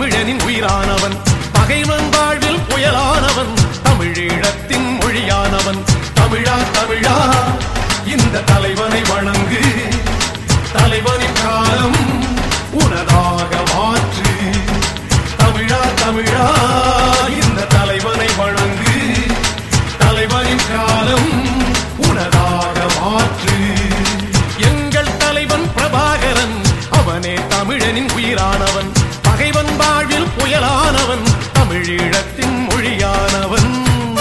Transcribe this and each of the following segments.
தமிழனின் உயிரானவன் பகைவன் வாழ்வில் புயலானவன் தமிழீழத்தின் மொழியானவன் தமிழா தமிழா இந்த தலைவனை வணங்கு தலைவனின் காலம் உனதாக மாற்று தமிழா தமிழா இந்த தலைவனை வணங்கு தலைவனின் காலம் உனதாக மாற்று எங்கள் தலைவன் பிரபாகரன் அவனே தமிழனின் உயிரானவன் பகைவன் வாழ்வில் புயலானவன் தமிழீழத்தின் மொழியானவன்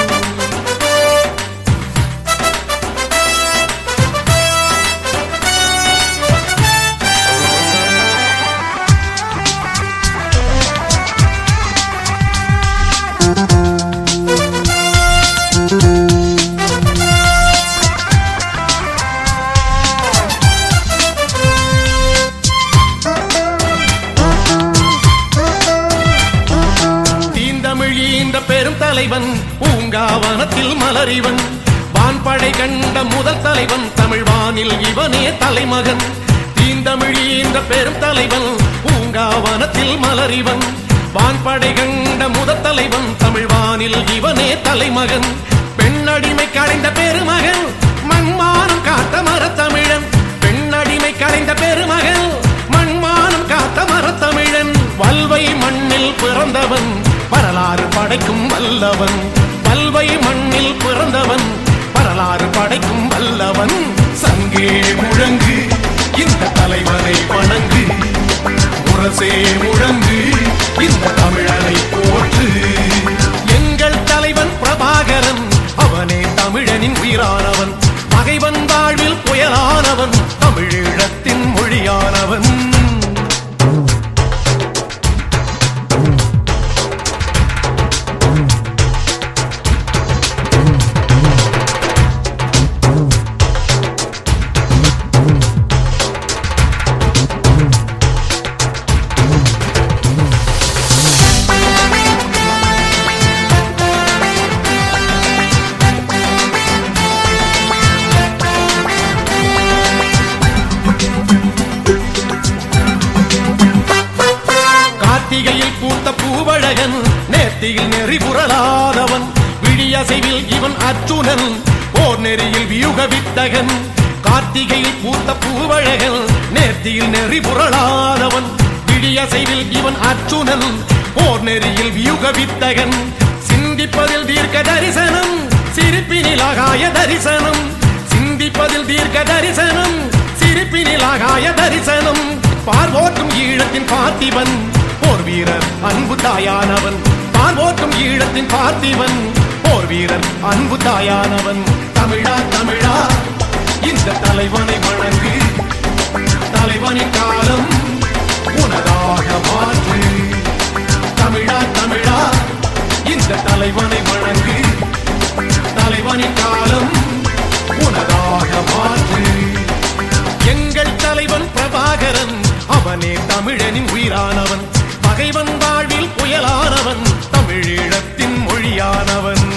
தீந்தமிழ் ஈன்ற பெரும் தலைவன் பூங்காவனத்தில் மலரிவன் வான்படை கண்ட முதல் தலைவன் தமிழ் வானில் இவனே தலைமகன் தீந்தமிழ் ஈன்ற பெரும் தலைவன் பூங்காவனத்தில் மலரிவன் வான்படை கண்ட முதல் தலைவன் தமிழ் வானில் இவனே தலைமகன் பெண்ணடிமை களைந்த பெருமகன் மண்மானம் காத்த மரத்தமிழன் பெண்ணடிமை களைந்த பெருமகன் மண்மானம் காத்த மரத்தமிழன் வல்வை மண்ணில் பிறந்தவன் வரலாறு படைக்கும் வல்லவன் வல்வை மண்ணில் பிறந்தவன் வரலாறு படைக்கும் வல்லவன் சங்கே முழங்கு இந்த தலைவனை வணங்கு முரசே முழங்கு இந்த தமிழனை போற்று எங்கள் தலைவன் பிரபாகரன் அவனே தமிழனின் உயிரானவன் பகைவன் வாழ்வில் புயலானவன் தமிழீழத்தின் மொழியானவன் கார்த்திகையில் பூத்த பூவழகன் நேர்த்தியில் நெறி புரளாதவன் விழியசைவில் இவன் அர்ஜுனன் போர் நெறியில் வியூக வித்தகன் கார்த்திகையில் பூத்த பூவழகன் நேர்த்தியில் நெறி புரளாதவன் விழியசைவில் இவன் அர்ஜுனன் போர் நெறியில் வியூக வித்தகன் சிந்திப்பதில் தீர்க்க தரிசனம் சிரிப்பினில் ஆகாய தரிசனம் சிந்திப்பதில் தீர்க்க தரிசனம் சிரிப்பினில் ஆகாய தரிசனம் பார்வோற்றும் ஈழத்தின் பார்த்திபன் போர் வீரர் அன்பு தாயானவன் பார்வோற்றும் ஈழத்தின் பார்த்திபன் போர் வீரர் அன்பு தாயானவன் தமிழா தமிழா இந்த தலைவனை வணங்கு தலைவனின் காலம் உனதாக மாற்று தமிழா தமிழா இந்த தலைவனை வணங்கு தலைவனின் காலம் உனதாக மாற்று எங்கள் தலைவன் பிரபாகரன் அவனே தமிழனின் உயிரானவன் பகைவன் வாழ்வில் புயலானவன் தமிழீழத்தின் மொழியானவன்